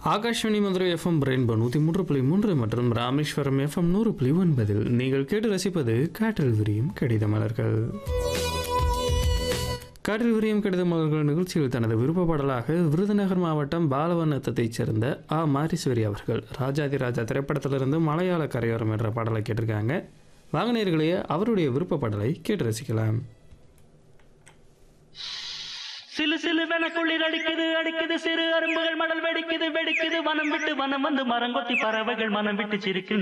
Akashvani Madurai FM rainbow நூற்றி மூன்று புள்ளி மூன்று மற்றும் ராமேஸ்வரம் எஃப்எம் நூறு புள்ளி ஒன்பதில் நீங்கள் கேட்டு ரசிப்பது காற்றில் விரியும் கடித மலர்கள் காற்றில் விரியும் கடித மலர்கள் நிகழ்ச்சியில் தனது விருப்ப பாடலாக விருதுநகர் மாவட்டம் பாலவனத்தைச் சேர்ந்த ஆ மாரீஸ்வரி அவர்கள் ராஜாதி ராஜா திரைப்படத்திலிருந்து மலையாள கரையோரம் என்ற பாடலை கேட்டிருக்காங்க வாங்கினர்களே அவருடைய விருப்ப பாடலை கேட்டு ரசிக்கலாம் சிலு சிலுவென குளிர் அடிக்குது அடிக்குது சிறு அரும்புகள் மடல் வெடிக்குது வெடிக்குது வனம் விட்டு வனம் வந்து மரங்கொத்தி பறவைகள் மனம் விட்டு சிரிக்கின்றன